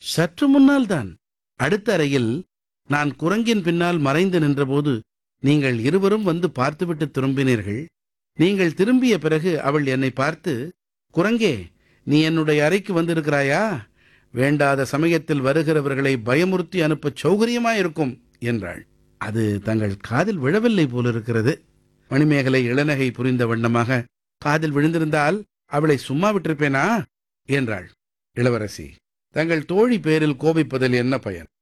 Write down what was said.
சற்று முன்னால் தான் அடுத்த அறையில் நான் குரங்கின் பின்னால் மறைந்து நின்றபோது நீங்கள் இருவரும் வந்து பார்த்துவிட்டு திரும்பினீர்கள் நீங்கள் திரும்பிய பிறகு அவள் என்னை பார்த்து குரங்கே நீ என்னுடைய அறைக்கு வந்திருக்கிறாயா வேண்டாத சமயத்தில் வருகிறவர்களை பயமுறுத்தி அனுப்ப சௌகரியமாயிருக்கும் என்றாள் அது தங்கள் காதில் விழவில்லை போலிருக்கிறது மணிமேகலை இளநகை புரிந்த வண்ணமாக காதில் விழுந்திருந்தால் அவளை சும்மா விட்டிருப்பேனா என்றாள் இளவரசி தங்கள் தோழி பேரில் கோபிப்பதில் என்ன பயன்